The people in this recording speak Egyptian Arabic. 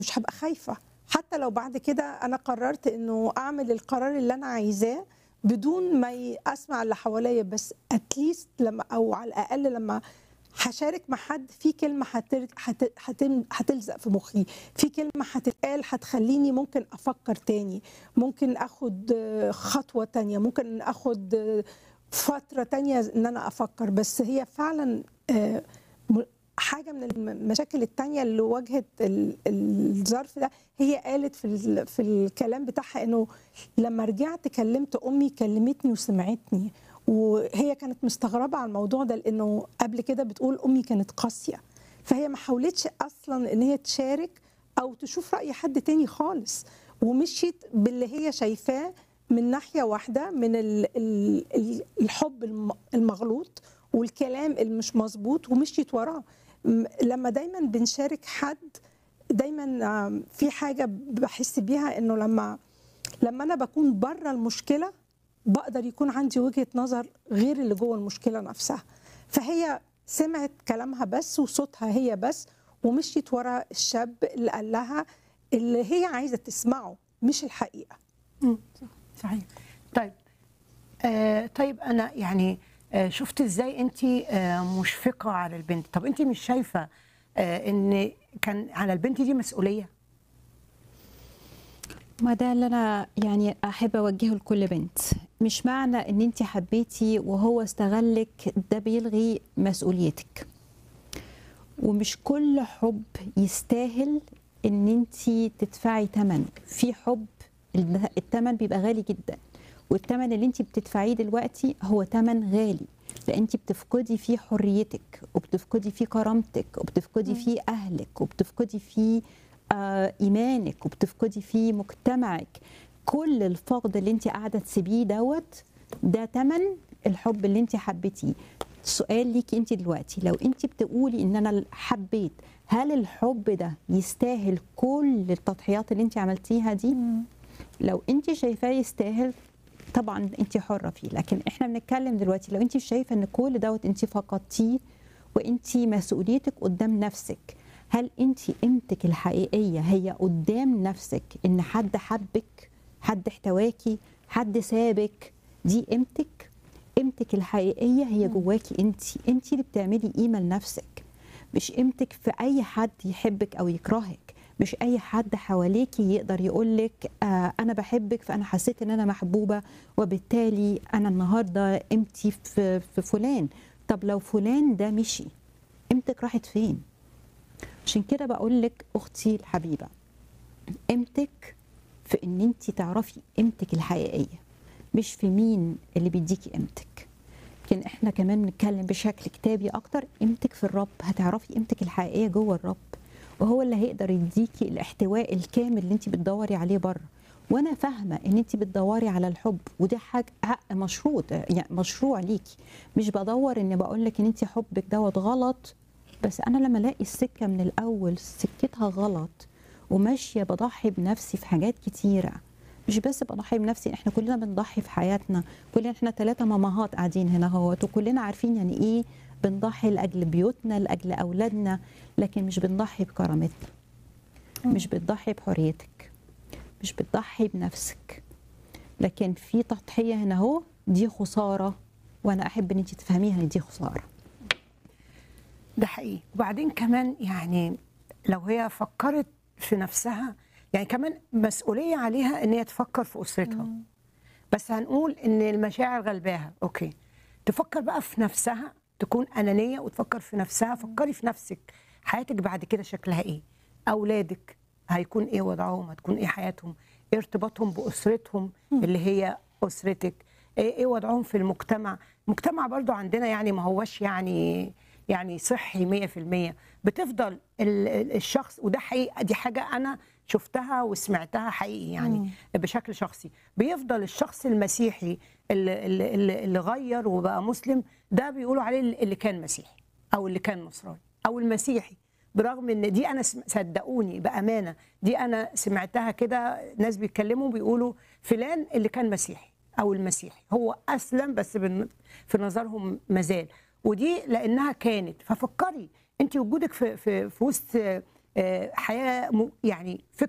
مش هبقى خايفه حتى لو بعد كده انا قررت انه اعمل القرار اللي انا عايزاه بدون ما ي- اسمع اللي حواليا بس اتليست لما او على الاقل لما هشارك مع حد في كلمه هتر... هت... هتم... هتلزق في مخي في كلمه هتتقال هتخليني ممكن افكر تاني ممكن اخد آه، خطوه تانية ممكن اخد آه، فتره تانية ان انا افكر بس هي فعلا آه، م- حاجه من المشاكل التانية اللي واجهت ال- الظرف ده هي قالت في ال- في الكلام بتاعها انه لما رجعت كلمت امي كلمتني وسمعتني وهي كانت مستغربه على الموضوع ده لانه قبل كده بتقول امي كانت قاسيه فهي ما حاولتش اصلا ان هي تشارك او تشوف راي حد تاني خالص ومشيت باللي هي شايفاه من ناحيه واحده من ال- ال- ال- الحب الم- المغلوط والكلام اللي مش مظبوط ومشيت وراه م- لما دايما بنشارك حد دايما آم، في حاجه بحس بيها انه لما لما انا بكون بره المشكله بقدر يكون عندي وجهه نظر غير اللي جوه المشكله نفسها فهي سمعت كلامها بس وصوتها هي بس ومشيت ورا الشاب اللي قال لها اللي هي عايزه تسمعه مش الحقيقه مم، صحيح طيب آه طيب انا يعني آه شفت ازاي انت آه مشفقه على البنت طب انت مش شايفه آه ان كان على البنت دي مسؤوليه ما ده اللي انا يعني احب اوجهه لكل بنت مش معنى ان انت حبيتي وهو استغلك ده بيلغي مسؤوليتك ومش كل حب يستاهل ان انت تدفعي ثمن في حب ال- الثمن بيبقى غالي جدا والثمن اللي انت بتدفعيه دلوقتي هو ثمن غالي لان انت بتفقدي فيه حريتك وبتفقدي فيه كرامتك وبتفقدي فيه اهلك وبتفقدي فيه آه ايمانك وبتفقدي فيه مجتمعك كل الفقد اللي انت قاعده تسيبيه دوت ده ثمن الحب اللي انت حبيتيه سؤال ليكي انت دلوقتي لو انت بتقولي ان انا حبيت هل الحب ده يستاهل كل التضحيات اللي انت عملتيها دي لو انت شايفاه يستاهل طبعا انت حره فيه لكن احنا بنتكلم دلوقتي لو انت شايفه ان كل دوت انت فقدتيه وانت مسؤوليتك قدام نفسك هل انت قيمتك الحقيقيه هي قدام نفسك ان حد حبك حد احتواكي حد سابك دي قيمتك قيمتك الحقيقيه هي جواكي انت انت اللي بتعملي قيمه لنفسك مش قيمتك في اي حد يحبك او يكرهك مش اي حد حواليكي يقدر يقولك آه انا بحبك فانا حسيت ان انا محبوبه وبالتالي انا النهارده قيمتي في, في فلان طب لو فلان ده مشي قيمتك راحت فين عشان كده بقول لك اختي الحبيبه قيمتك في ان انت تعرفي قيمتك الحقيقيه مش في مين اللي بيديكي قيمتك لكن احنا كمان بنتكلم بشكل كتابي اكتر قيمتك في الرب هتعرفي قيمتك الحقيقيه جوه الرب وهو اللي هيقدر يديكي الاحتواء الكامل اللي انت بتدوري عليه بره وانا فاهمه ان انت بتدوري على الحب ودي حاجه حق مشروط يعني مشروع ليكي مش بدور ان بقول لك ان انت حبك دوت غلط بس انا لما الاقي السكه من الاول سكتها غلط وماشيه بضحي بنفسي في حاجات كتيره مش بس بضحي بنفسي احنا كلنا بنضحي في حياتنا كلنا احنا ثلاثه ماماهات قاعدين هنا اهوت وكلنا عارفين يعني ايه بنضحي لاجل بيوتنا لاجل اولادنا لكن مش بنضحي بكرامتنا مش بتضحي بحريتك مش بتضحي بنفسك لكن في تضحيه هنا اهو دي خساره وانا احب ان انت تفهميها ان دي خساره ده حقيقي وبعدين كمان يعني لو هي فكرت في نفسها يعني كمان مسؤوليه عليها ان هي تفكر في اسرتها بس هنقول ان المشاعر غلباها اوكي تفكر بقى في نفسها تكون انانيه وتفكر في نفسها فكري في نفسك حياتك بعد كده شكلها ايه اولادك هيكون ايه وضعهم هتكون ايه حياتهم ايه ارتباطهم باسرتهم اللي هي اسرتك ايه إيه وضعهم في المجتمع المجتمع برضو عندنا يعني ما هوش يعني يعني صحي 100% بتفضل ال- ال- الشخص وده حقيقي دي حاجه انا شفتها وسمعتها حقيقي يعني بشكل شخصي بيفضل الشخص المسيحي اللي, اللي, اللي اللي غير وبقى مسلم ده بيقولوا عليه اللي كان مسيحي او اللي كان نصراني او المسيحي برغم ان دي انا سم- صدقوني بامانه دي انا سمعتها كده ناس بيتكلموا بيقولوا فلان اللي كان مسيحي او المسيحي هو اسلم بس بالن- في نظرهم مازال ودي لانها كانت ففكري انت وجودك في في في وسط آه، حياه م- يعني فكر